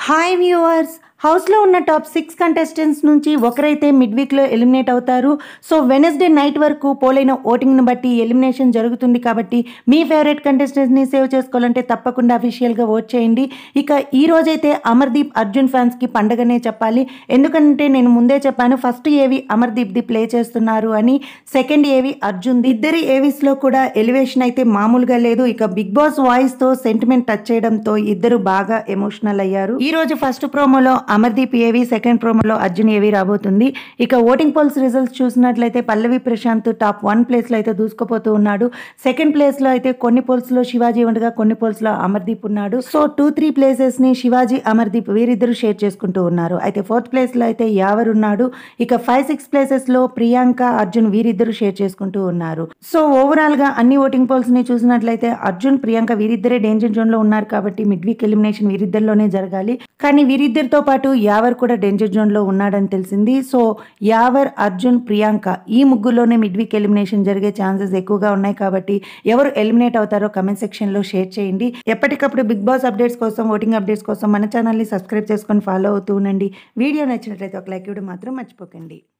hi viewers హౌస్లో ఉన్న top six contestants నుంచి ఒకరైతే మిడ్ వీక్లో ఎలిమినేట్ అవుతారు సో వెనస్డే నైట్ వరకు పోలైన ఓటింగ్ను బట్టి ఎలిమినేషన్ జరుగుతుంది కాబట్టి మీ ఫేవరెట్ కంటెస్టెంట్స్ని సేవ్ చేసుకోవాలంటే తప్పకుండా అఫీషియల్గా ఓట్ చేయండి ఇక ఈ రోజైతే అమర్దీప్ అర్జున్ ఫ్యాన్స్కి పండగనే చెప్పాలి ఎందుకంటే నేను ముందే చెప్పాను ఫస్ట్ ఏవి అమర్దీప్ది ప్లే చేస్తున్నారు అని సెకండ్ ఏవి అర్జున్ ఇద్దరి ఏవిస్లో కూడా ఎలివేషన్ అయితే మామూలుగా లేదు ఇక బిగ్ బాస్ వాయిస్తో సెంటిమెంట్ టచ్ చేయడంతో ఇద్దరు బాగా ఎమోషనల్ అయ్యారు ఈ రోజు ఫస్ట్ ప్రోమోలో అమర్దీప్ ఏవి సెకండ్ ప్రోమోలో అర్జున్ ఏవి రాబోతుంది ఇక ఓటింగ్ పోల్స్ రిజల్ట్స్ చూసినట్లయితే పల్లవి ప్రశాంత్ టాప్ వన్ ప్లేస్లో అయితే దూసుకుపోతూ ఉన్నాడు సెకండ్ ప్లేస్లో అయితే కొన్ని పోల్స్లో శివాజీ ఉండగా కొన్ని పోల్స్లో అమర్దీప్ ఉన్నాడు సో టూ త్రీ ప్లేసెస్ని శివాజీ అమర్దీప్ వీరిద్దరు షేర్ చేసుకుంటూ ఉన్నారు అయితే ఫోర్త్ ప్లేస్లో అయితే యావర్ ఉన్నాడు ఇక ఫైవ్ సిక్స్ ప్లేసెస్లో ప్రియాంక అర్జున్ వీరిద్దరు షేర్ చేసుకుంటూ ఉన్నారు సో ఓవరాల్గా అన్ని ఓటింగ్ పోల్స్ ని చూసినట్లయితే అర్జున్ ప్రియాంక వీరిద్దరే డేంజర్ జోన్ లో ఉన్నారు కాబట్టి మిడ్ వీక్ ఎలిమినేషన్ వీరిద్దరిలోనే జరగాలి కానీ వీరిద్దరితో పాటు యావర్ కూడా డేంజర్ జోన్ లో ఉన్నాడని తెలిసింది సో యావర్ అర్జున్ ప్రియాంక ఈ ముగ్గురులోనే మిడ్ వీక్ ఎలిమినేషన్ జరిగే ఛాన్సెస్ ఎక్కువగా ఉన్నాయి కాబట్టి ఎవరు ఎలిమినేట్ అవుతారో కమెంట్ సెక్షన్ లో షేర్ చేయండి ఎప్పటికప్పుడు బిగ్ బాస్ అప్డేట్స్ కోసం ఓటింగ్ అప్డేట్స్ కోసం మన ఛానల్ని సబ్స్క్రైబ్ చేసుకొని ఫాలో అవుతూ ఉండండి వీడియో నచ్చినట్లయితే ఒక లైక్ ఇవ్వడం మాత్రం మర్చిపోకండి